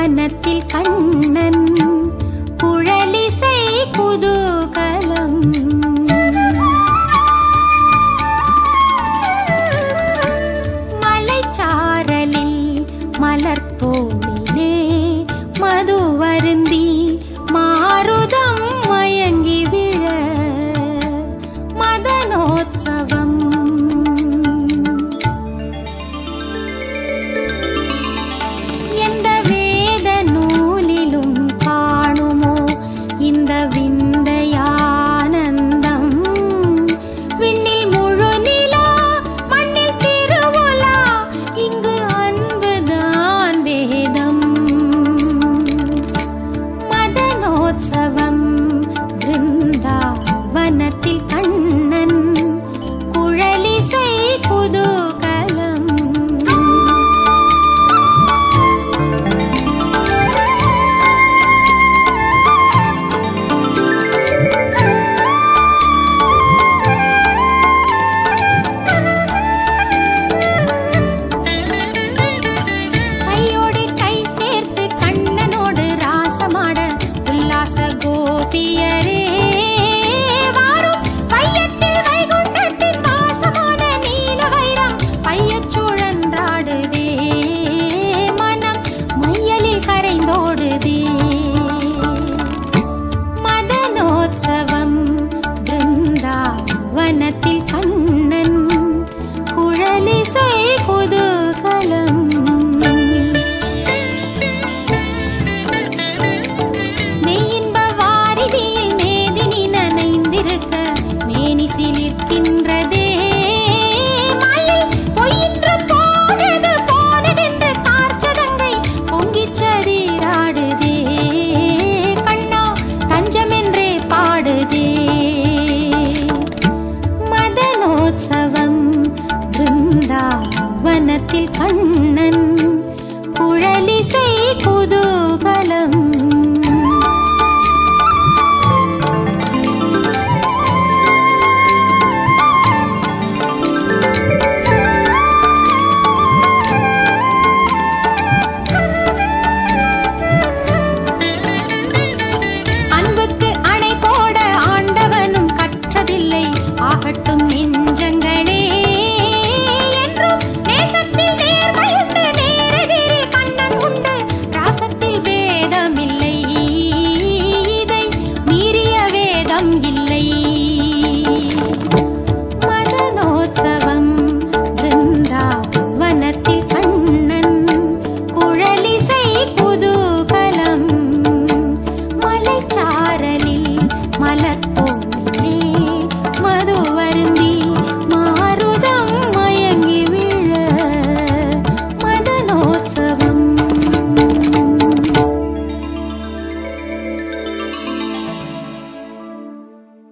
வனத்தில் கண்ணன் குழலிசை குதூகலம் மலைச்சாரலில் மலர் தோளிலே மது வருந்தி மாருதம் மயங்கி விழ மதனோத்சவம் எந்த வேத நூலிலும் காணுமோ இந்த விந்தையானந்தம் விண்ணில் முழு நிலா மண்ணில் திருவுலா இங்கு அன்புதான் வேதம் மதனோத்சவம் பிருந்தாவனத்தில் கண்ணன் குழலிசை குதூகலம் கையோடு கை சேர்த்து கண்ணனோடு ராசமாட உல்லாச கோபியரே வாரும் வையத்தில் வைகுண்டத்தின் வாசமான நீல வைரம் பையச் சுழன்றாடுதே மனம் மையலில் கரைந்தோடுதே மதனோத்சவம் பிருந்தாவனத்தில் கண்ணன் குழலிசை குதூகலம் நெய்யின்ப வாரிதியில் மேதினி நனைந்திருக்க மேனி சிலிர்க்கின்றதே மயில் பொய்யின்று போனது போனதென்று கார்ச்சதங்கை பொங்கிச் சதிராடுதே கண்ணா தஞ்சமென்றே பாடுதே மதனோத்சவம் பிருந்தாவனத்தில் கண்ணன்